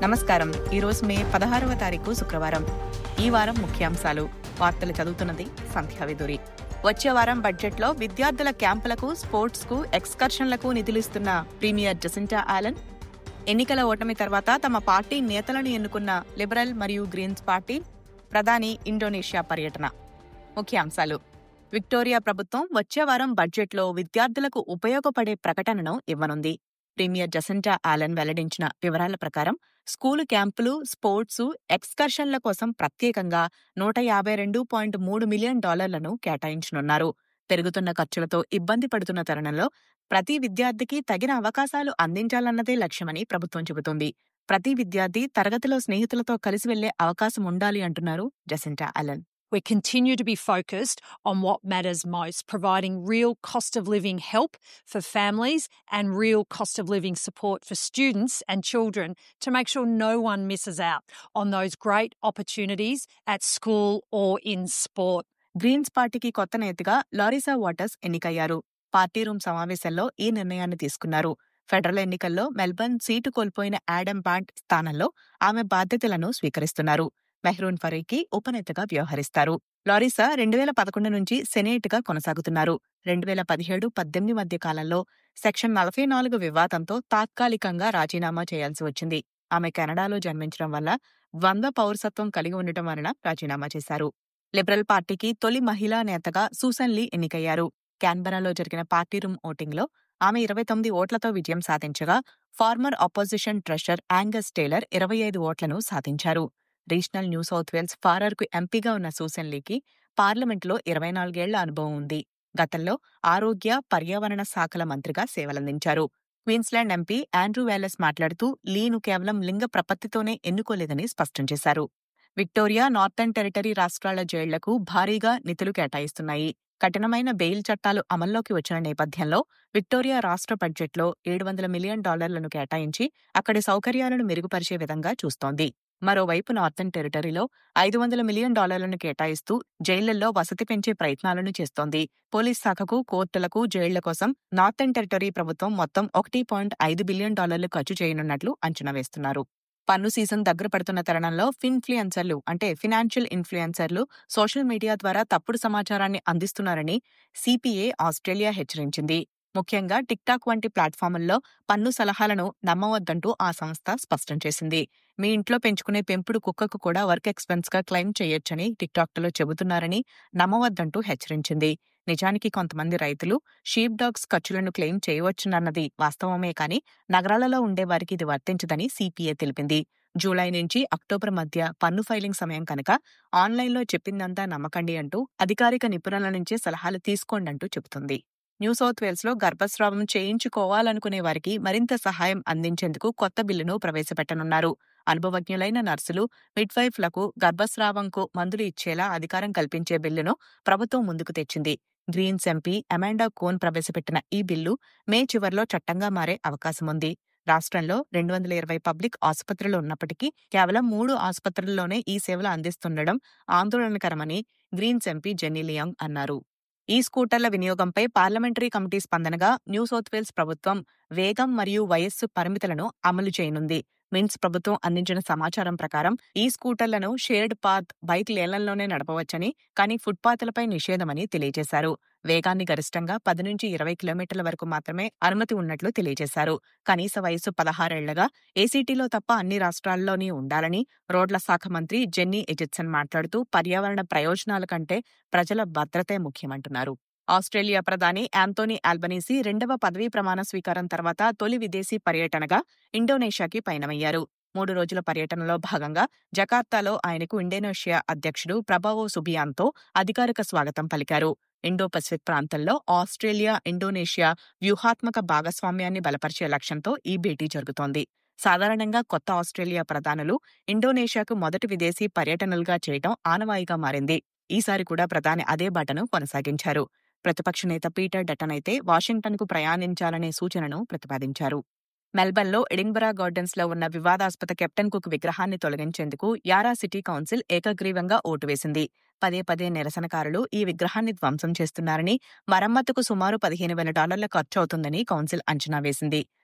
నమస్కారం ఈరోజు మే పదహారవ తారీఖు శుక్రవారం ఈ వారం ముఖ్యాంశాలు వార్తలు చదువుతున్నది సంధ్యావిధురి వచ్చే వారం బడ్జెట్లో విద్యార్థుల క్యాంపులకు స్పోర్ట్స్కు ఎక్స్కర్షన్లకు నిధులిస్తున్న ప్రీమియర్ జసింటా ఆలన్ ఎన్నికల ఓటమి తర్వాత తమ పార్టీ నేతలను ఎన్నుకున్న లిబరల్ మరియు గ్రీన్స్ పార్టీ ప్రధాని ఇండోనేషియా పర్యటన ముఖ్యాంశాలు విక్టోరియా ప్రభుత్వం వచ్చే వారం బడ్జెట్లో విద్యార్థులకు ఉపయోగపడే ప్రకటనను ఇవ్వనుంది ప్రీమియర్ జసంటా ఆలన్ వెల్లడించిన వివరాల ప్రకారం స్కూలు క్యాంపులు స్పోర్ట్స్ ఎక్స్కర్షన్ల కోసం ప్రత్యేకంగా నూట యాభై రెండు పాయింట్ మూడు మిలియన్ డాలర్లను కేటాయించనున్నారు పెరుగుతున్న ఖర్చులతో ఇబ్బంది పడుతున్న తరుణంలో ప్రతి విద్యార్థికి తగిన అవకాశాలు అందించాలన్నదే లక్ష్యమని ప్రభుత్వం చెబుతోంది ప్రతి విద్యార్థి తరగతిలో స్నేహితులతో కలిసి వెళ్లే అవకాశం ఉండాలి అంటున్నారు Jacinta Allan We continue to be focused on what matters most, providing real cost of living help for families and real cost of living support for students and children to make sure no one misses out on those great opportunities at school or in sport. Greens పార్టీకి కొత్త నేతగా Larissa Waters ఎన్నికయ్యారు party room సమావేశంలో ఈ నిర్ణయాన్ని తీసుకున్నారు federal ఎన్నికల్లో Melbourne seat కోల్పోయిన యాడమ్ బాండ్ స్థానంలో ఆమె బాధ్యతలను స్వీకరిస్తున్నారు మెహ్రూన్ ఫరీకి ఉపనేతగా వ్యవహరిస్తారు లారిసా రెండు వేల పదకొండు నుంచి సెనేట్గా కొనసాగుతున్నారు రెండు వేల పదిహేడు పద్దెనిమిది మధ్య కాలంలో సెక్షన్ నలభై నాలుగు వివాదంతో తాత్కాలికంగా రాజీనామా చేయాల్సి వచ్చింది ఆమె కెనడాలో జన్మించడం వల్ల ద్వంద్వ పౌరసత్వం కలిగి ఉండటం వలన రాజీనామా చేశారు లిబరల్ పార్టీకి తొలి మహిళా నేతగా సూసన్ లీ ఎన్నికయ్యారు క్యాన్బరాలో జరిగిన పార్టీ రూమ్ ఓటింగ్లో ఆమె ఇరవై తొమ్మిది ఓట్లతో విజయం సాధించగా former opposition treasurer Angus Taylor ఇరవై ఐదు ఓట్లను సాధించారు రీజనల్ న్యూ సౌత్ వేల్స్ ఫారర్కు ఎంపీగా ఉన్న సూసన్ లీకి పార్లమెంట్లో ఇరవై నాలుగేళ్ల అనుభవం ఉంది గతంలో ఆరోగ్య పర్యావరణ శాఖల మంత్రిగా సేవలందించారు క్వీన్స్లాండ్ ఎంపీ ఆండ్రూ వేలస్ మాట్లాడుతూ లీను కేవలం లింగ ప్రపత్తితోనే ఎన్నుకోలేదని స్పష్టం చేశారు విక్టోరియా నార్థన్ టెరిటరీ రాష్ట్రాల జైళ్లకు భారీగా నిధులు కేటాయిస్తున్నాయి కఠినమైన బెయిల్ చట్టాలు అమల్లోకి వచ్చిన నేపథ్యంలో విక్టోరియా రాష్ట్ర బడ్జెట్లో ఏడు వందల మిలియన్ డాలర్లను కేటాయించి అక్కడి సౌకర్యాలను మెరుగుపరిచే విధంగా చూస్తోంది మరోవైపు నార్థన్ టెరిటరీలో ఐదు వందల మిలియన్ డాలర్లను కేటాయిస్తూ జైళ్లలో వసతి పెంచే ప్రయత్నాలను చేస్తోంది పోలీస్ శాఖకు కోర్టులకు జైళ్ల కోసం నార్థన్ టెరిటరీ ప్రభుత్వం మొత్తం ఒకటి పాయింట్ ఐదు బిలియన్ డాలర్లు ఖర్చు చేయనున్నట్లు అంచనా వేస్తున్నారు పన్ను సీజన్ దగ్గర పడుతున్న తరుణంలో ఫిన్ఫ్లుయెన్సర్లు అంటే ఫినాన్షియల్ ఇన్ఫ్లుయెన్సర్లు సోషల్ మీడియా ద్వారా తప్పుడు సమాచారాన్ని అందిస్తున్నారని సిపిఏ ఆస్ట్రేలియా హెచ్చరించింది ముఖ్యంగా టిక్టాక్ వంటి ప్లాట్ఫామ్ల్లో పన్ను సలహాలను నమ్మవద్దంటూ ఆ సంస్థ స్పష్టం చేసింది మీ ఇంట్లో పెంచుకునే పెంపుడు కుక్కకు కూడా వర్క్ ఎక్స్పెన్స్ గా క్లెయిమ్ చేయొచ్చని టిక్టాక్లో చెబుతున్నారని నమ్మవద్దంటూ హెచ్చరించింది నిజానికి కొంతమంది రైతులు షీప్ డాగ్స్ ఖర్చులను క్లెయిమ్ చేయవచ్చునన్నది వాస్తవమే కానీ నగరాలలో ఉండేవారికి ఇది వర్తించదని సిపిఏ తెలిపింది జూలై నుంచి అక్టోబర్ మధ్య పన్ను ఫైలింగ్ సమయం కనుక ఆన్లైన్లో చెప్పిందంతా నమ్మకండి అంటూ అధికారిక నిపుణుల నుంచే సలహాలు తీసుకోండి అంటూ చెబుతుంది న్యూ సౌత్ వేల్స్ లో గర్భస్రావం చేయించుకోవాలనుకునే వారికి మరింత సహాయం అందించేందుకు కొత్త బిల్లును ప్రవేశపెట్టనున్నారు అనుభవజ్ఞులైన నర్సులు మిడ్వైఫ్లకు గర్భస్రావంకు మందులు ఇచ్చేలా అధికారం కల్పించే బిల్లును ప్రభుత్వం ముందుకు తెచ్చింది గ్రీన్స్ ఎంపీ అమాండా కోన్ ప్రవేశపెట్టిన ఈ బిల్లు మే చివర్లో చట్టంగా మారే అవకాశముంది రాష్ట్రంలో రెండు వందల ఇరవై పబ్లిక్ ఆసుపత్రులు ఉన్నప్పటికీ కేవలం మూడు ఆసుపత్రుల్లోనే ఈ సేవలు అందిస్తుండడం ఆందోళనకరమని గ్రీన్స్ ఎంపీ జెన్నీ లియాంగ్ అన్నారు ఈ స్కూటర్ల వినియోగంపై పార్లమెంటరీ కమిటీ స్పందనగా న్యూ సౌత్ వేల్స్ ప్రభుత్వం వేగం మరియు వయస్సు పరిమితులను అమలు చేయనుంది మిన్స్ ప్రభుత్వం అందించిన సమాచారం ప్రకారం ఈ స్కూటర్లను షేర్డ్ పాత్ బైక్ లేన్లలోనే నడపవచ్చని కానీ ఫుట్పాత్లపై నిషేధమని తెలియజేశారు వేగాన్ని గరిష్టంగా పది నుంచి ఇరవై కిలోమీటర్ల వరకు మాత్రమే అనుమతి ఉన్నట్లు తెలియజేశారు కనీస వయస్సు పదహారేళ్లగా ఏసీటీలో తప్ప అన్ని రాష్ట్రాల్లోని ఉండాలని రోడ్ల శాఖ మంత్రి జెన్నీ ఎజిట్సన్ మాట్లాడుతూ పర్యావరణ ప్రయోజనాల కంటే ప్రజల భద్రతే ముఖ్యమంటున్నారు ఆస్ట్రేలియా ప్రధాని యాంతోనీ ఆల్బనీసీ రెండవ పదవీ ప్రమాణ స్వీకారం తర్వాత తొలి విదేశీ పర్యటనగా ఇండోనేషియాకి పయనమయ్యారు మూడు రోజుల పర్యటనలో భాగంగా జకార్తాలో ఆయనకు ఇండోనేషియా అధ్యక్షుడు ప్రభావో సుబియాన్తో అధికారిక స్వాగతం పలికారు ఇండో పసిఫిక్ ప్రాంతంలో ఆస్ట్రేలియా ఇండోనేషియా వ్యూహాత్మక భాగస్వామ్యాన్ని బలపరిచే లక్ష్యంతో ఈ భేటీ జరుగుతోంది సాధారణంగా కొత్త ఆస్ట్రేలియా ప్రధానులు ఇండోనేషియాకు మొదటి విదేశీ పర్యటనలుగా చేయడం ఆనవాయిగా మారింది ఈసారి కూడా ప్రధాని అదే బాటను కొనసాగించారు ప్రతిపక్ష నేత పీటర్ డటన్ అయితే వాషింగ్టన్కు ప్రయాణించాలనే సూచనను ప్రతిపాదించారు మెల్బర్న్లో ఎడింబరా గార్డెన్స్ లో ఉన్న వివాదాస్పద కెప్టెన్ కుక్ విగ్రహాన్ని తొలగించేందుకు యారా సిటీ కౌన్సిల్ ఏకగ్రీవంగా ఓటు వేసింది పదే పదే నిరసనకారులు ఈ విగ్రహాన్ని ధ్వంసం చేస్తున్నారని మరమ్మతుకు సుమారు పదిహేను వేల డాలర్ల ఖర్చు అవుతుందని కౌన్సిల్ అంచనా వేసింది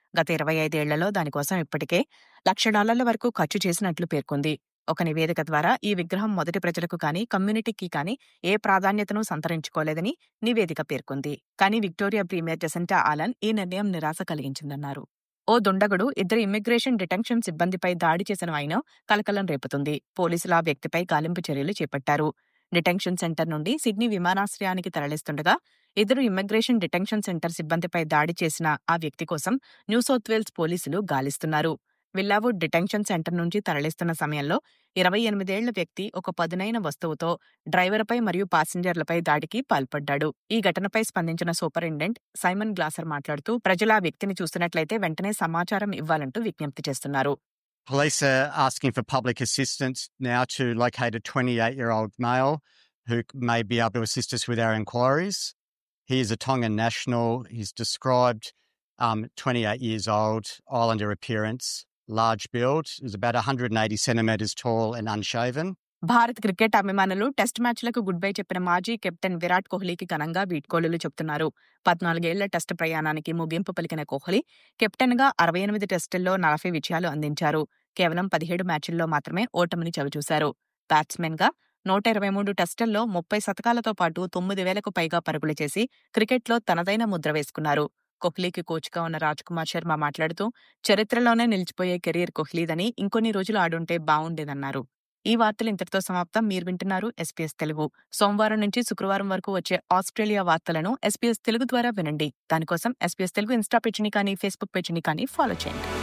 గత ఇరవై ఐదేళ్లలో దానికోసం ఇప్పటికే లక్ష డాలర్ల వరకు ఖర్చు చేసినట్లు పేర్కొంది ఒక నివేదిక ద్వారా ఈ విగ్రహం మొదటి ప్రజలకు కానీ కమ్యూనిటీకి కానీ ఏ ప్రాధాన్యతను సంతరించుకోలేదని నివేదిక పేర్కొంది కానీ విక్టోరియా ప్రీమియర్ జెసెంటా ఆలన్ ఈ నిర్ణయం నిరాశ కలిగించిందన్నారు ఓ దుండగుడు ఇద్దరు ఇమ్మిగ్రేషన్ డిటెన్షన్ సిబ్బందిపై దాడి చేసిన ఆయన కలకలం రేపుతుంది పోలీసులు ఆ వ్యక్తిపై గాలింపు చర్యలు చేపట్టారు డిటెన్షన్ సెంటర్ నుండి సిడ్నీ విమానాశ్రయానికి తరలిస్తుండగా ఇద్దరు ఇమ్మిగ్రేషన్ డిటెన్షన్ సెంటర్ సిబ్బందిపై దాడి చేసిన ఆ వ్యక్తి కోసం న్యూ సౌత్ వేల్స్ పోలీసులు గాలిస్తున్నారు విల్లావుడ్ డిటెన్షన్ సెంటర్ నుంచి తరలిస్తున్న సమయంలో ఇరవై ఎనిమిదేళ్ల వ్యక్తి ఒక పదునైన వస్తువుతో డ్రైవర్పై మరియు పాసింజర్లపై దాడికి పాల్పడ్డాడు ఈ ఘటనపై స్పందించిన సూపరింటెండెంట్ సైమన్ గ్లాసర్ మాట్లాడుతూ ప్రజలు ఆ వ్యక్తిని చూసినట్లయితే వెంటనే సమాచారం ఇవ్వాలంటూ విజ్ఞప్తి చేస్తున్నారు Police are asking for public assistance now to locate a 28 year old male who may be able to assist us with our inquiries. He is a Tongan national. He's described um, 28 years old, islander appearance, large build. He's about 180 centimetres tall and unshaven. Bharat cricket అభిమానులు test మ్యాచ్లకు good bye చెప్పిన మాజీ captain Virat కోహ్లీకి ఘనంగా వీడ్కోలులు చెబుతున్నారు పద్నాలుగేళ్ల test ప్రయాణానికి ముగింపు పలికిన కోహ్లీ కెప్టెన్గా అరవై ఎనిమిది టెస్టుల్లో నలభై విజయాలు అందించారు కేవలం పదిహేడు మ్యాచుల్లో మాత్రమే ఓటమిని చవిచూశారు బ్యాట్స్మెన్గా నూట ఇరవై మూడు టెస్టుల్లో ముప్పై శతకాలతో పాటు తొమ్మిది వేలకు పైగా పరుగులు చేసి క్రికెట్లో తనదైన ముద్ర వేసుకున్నారు కోహ్లీకి కోచ్గా ఉన్న రాజ్ కుమార్ శర్మ మాట్లాడుతూ చరిత్రలోనే నిలిచిపోయే కెరీర్ కోహ్లీదని ఇంకొన్ని రోజులు ఆడుంటే బావుండేదన్నారు ఈ వార్తలు ఇంతటితో సమాప్తం మీరు వింటున్నారు ఎస్పీఎస్ తెలుగు సోమవారం నుంచి శుక్రవారం వరకు వచ్చే ఆస్ట్రేలియా వార్తలను ఎస్పీఎస్ తెలుగు ద్వారా వినండి దానికోసం ఎస్పీఎస్ తెలుగు ఇన్స్టా పేజీని కానీ ఫేస్బుక్ పేజీని కానీ ఫాలో చేయండి